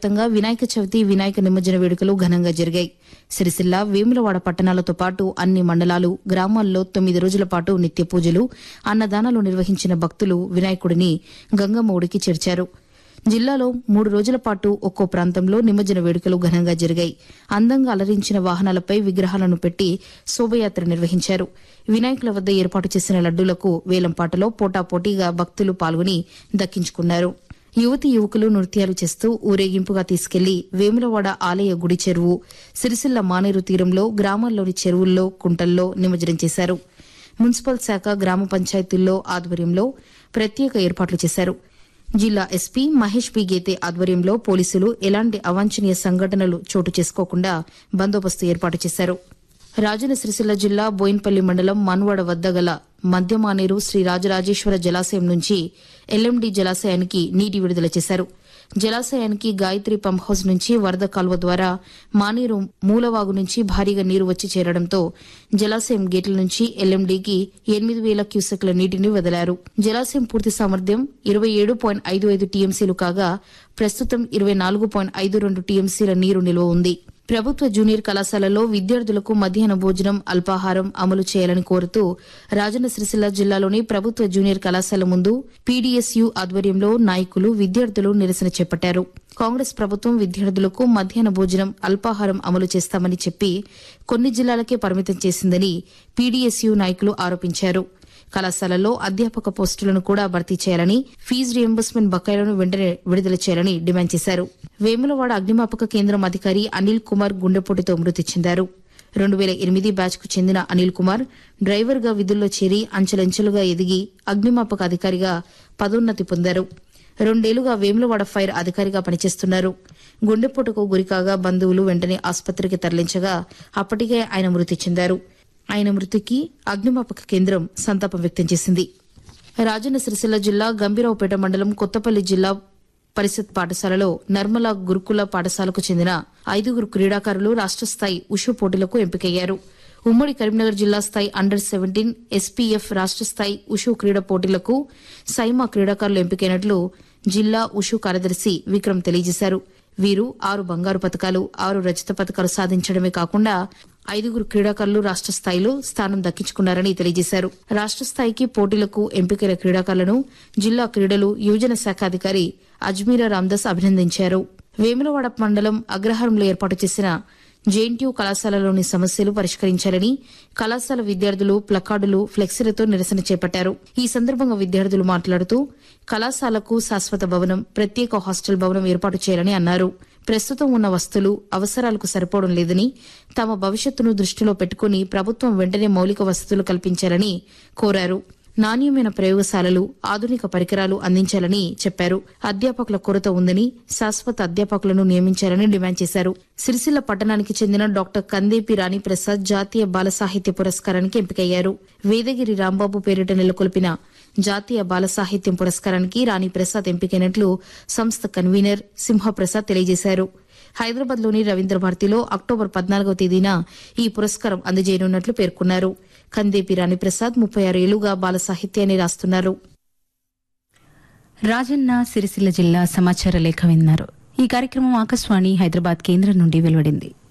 వ్యాప్తంగా వినాయక చవితి వినాయక నిమజ్జన వేడుకలు ఘనంగా జరిగాయి సిరిసిల్ల వేములవాడ పట్టణాలతో పాటు అన్ని మండలాలు గ్రామాల్లో తొమ్మిది రోజుల పాటు నిత్య పూజలు అన్నదానాలు నిర్వహించిన భక్తులు వినాయకుడిని గంగమ్మ ఒడికి చేర్చారు జిల్లాలో మూడు రోజుల పాటు ఒక్కో ప్రాంతంలో నిమజ్జన వేడుకలు ఘనంగా జరిగాయి అందంగా అలరించిన వాహనాలపై విగ్రహాలను పెట్టి శోభయాత్ర నిర్వహించారు వినాయకుల వద్ద ఏర్పాటు చేసిన లడ్డూలకు వేలంపాటలో పోటాపోటీగా భక్తులు పాల్గొని దక్కించుకున్నారు యువతి యువకులు నృత్యాలు చేస్తూ ఊరేగింపుగా తీసుకెళ్లి వేములవాడ ఆలయ గుడి చెరువు సిరిసిల్ల మానేరు తీరంలో గ్రామాల్లోని చెరువుల్లో కుంటల్లో నిమజ్జనం చేశారు మున్సిపల్ శాఖ గ్రామ పంచాయతీల్లో ఆధ్వర్యంలో ప్రత్యేక ఏర్పాట్లు చేశారు జిల్లా ఎస్పీ మహేష్ పి గేతే ఆధ్వర్యంలో పోలీసులు ఎలాంటి అవాంఛనీయ సంఘటనలు చోటు చేసుకోకుండా బందోబస్తు ఏర్పాటు చేశారు రాజన్న సిరిసిల్ల జిల్లా బోయిన్పల్లి మండలం మన్వాడ వద్ద గల మధ్యమానేరు శ్రీ రాజరాజేశ్వర జలాశయం నుంచి ఎల్ఎండి జలాశయానికి నీటి విడుదల చేశారు జలాశయానికి గాయత్రి పంప్ హౌస్ నుంచి వరద కాల్వ ద్వారా మానేరు మూలవాగు నుంచి భారీగా నీరు వచ్చి చేరడంతో జలాశయం గేట్ల నుంచి ఎల్ఎండీకి ఎనిమిది వేల క్యూసెక్ల నీటిని వదిలారు జలాశయం పూర్తి సామర్థ్యం ఇరవై ఏడు పాయింట్ ఐదు ఐదు టీఎంసీలు కాగా ప్రస్తుతం ఇరవై నాలుగు పాయింట్ ఐదు రెండు టీఎంసీల నీరు నిల్వ ఉంది ప్రభుత్వ జూనియర్ కళాశాలలో విద్యార్థులకు మధ్యాహ్న భోజనం అల్పాహారం అమలు చేయాలని కోరుతూ రాజన్న సిరిసిల్ల జిల్లాలోని ప్రభుత్వ జూనియర్ కళాశాల ముందు పీడీఎస్యు ఆధ్వర్యంలో నాయకులు విద్యార్థులు నిరసన చేపట్టారు కాంగ్రెస్ ప్రభుత్వం విద్యార్థులకు మధ్యాహ్న భోజనం అల్పాహారం అమలు చేస్తామని చెప్పి కొన్ని జిల్లాలకే పరిమితం చేసిందని పీడీఎస్యు నాయకులు ఆరోపించారు కళాశాలల్లో అధ్యాపక పోస్టులను కూడా భర్తీ చేయాలని ఫీజు రియంబర్స్మెంట్ బకాయిలను వెంటనే విడుదల చేయాలని డిమాండ్ చేశారు వేములవాడ అగ్నిమాపక కేంద్రం అధికారి అనిల్ కుమార్ గుండెపోటుతో మృతి చెందారు రెండు వేల ఎనిమిది బ్యాచ్ కు చెందిన అనిల్ కుమార్ డ్రైవర్ గా విధుల్లో చేరి అంచెలంచెలుగా ఎదిగి అగ్నిమాపక అధికారిగా పదోన్నతి పొందారు రెండేళ్లుగా వేములవాడ ఫైర్ అధికారిగా పనిచేస్తున్నారు గుండెపోటుకు గురికాగా బంధువులు వెంటనే ఆసుపత్రికి తరలించగా అప్పటికే ఆయన మృతి చెందారు ఆయన మృతికి అగ్నిమాపక కేంద్రం సంతాపం వ్యక్తం చేసింది రాజన్న సిరిసిల్ల జిల్లా గంభీరావుపేట మండలం కొత్తపల్లి జిల్లా పరిషత్ పాఠశాలలో నర్మల గురుకుల పాఠశాలకు చెందిన ఐదుగురు క్రీడాకారులు రాష్ట స్థాయి ఉషు పోటీలకు ఎంపికయ్యారు ఉమ్మడి కరీంనగర్ జిల్లా స్థాయి అండర్ సెవెంటీన్ ఎస్పీఎఫ్ రాష్ట స్థాయి ఉషు క్రీడా పోటీలకు సైమా క్రీడాకారులు ఎంపికైనట్లు జిల్లా ఉషు కార్యదర్శి విక్రమ్ తెలియజేశారు వీరు ఆరు బంగారు పథకాలు ఆరు రజత పథకాలు సాధించడమే కాకుండా ఐదుగురు క్రీడాకారులు రాష్ట స్థాయిలో స్థానం దక్కించుకున్నారని తెలియజేశారు రాష్ట స్థాయికి పోటీలకు ఎంపికైన క్రీడాకారులను జిల్లా క్రీడలు యువజన శాఖ అధికారి అజ్మీరా రామ్దాస్ అభినందించారు వేములవాడ మండలం అగ్రహారంలో ఏర్పాటు చేసిన జేఎన్టీయూ కళాశాలలోని సమస్యలు పరిష్కరించాలని కళాశాల విద్యార్థులు ప్లకార్డులు ఫ్లెక్సీలతో నిరసన చేపట్టారు ఈ సందర్భంగా విద్యార్థులు మాట్లాడుతూ కళాశాలకు శాశ్వత భవనం ప్రత్యేక హాస్టల్ భవనం ఏర్పాటు చేయాలని అన్నారు ప్రస్తుతం ఉన్న వస్తువులు అవసరాలకు సరిపోవడం లేదని తమ భవిష్యత్తును దృష్టిలో పెట్టుకుని ప్రభుత్వం వెంటనే మౌలిక వసతులు కల్పించాలని కోరారు నాణ్యమైన ప్రయోగశాలలు ఆధునిక పరికరాలు అందించాలని చెప్పారు అధ్యాపకుల కొరత ఉందని శాశ్వత అధ్యాపకులను నియమించాలని డిమాండ్ చేశారు సిరిసిల్ల పట్టణానికి చెందిన డాక్టర్ కందేపి రాణి ప్రసాద్ జాతీయ బాల సాహిత్య పురస్కారానికి ఎంపికయ్యారు వేదగిరి రాంబాబు పేరిట నెలకొల్పిన జాతీయ బాల సాహిత్యం పురస్కారానికి రాణి ప్రసాద్ ఎంపికైనట్లు సంస్థ కన్వీనర్ సింహప్రసాద్ తెలియజేశారు హైదరాబాద్ లోని రవీంద్ర భారతిలో అక్టోబర్ పద్నాలుగవ తేదీన ఈ పురస్కారం అందజేయనున్నట్లు పేర్కొన్నారు కందేపి రాణిప్రసాద్ ముప్పై ఆరు ఏళ్లుగా బాల సాహిత్యాన్ని రాస్తున్నారు రాజన్న సిరిసిల్ల జిల్లా సమాచార లేఖ విన్నారు ఈ కార్యక్రమం ఆకాశవాణి హైదరాబాద్ కేంద్రం నుండి వెలువడింది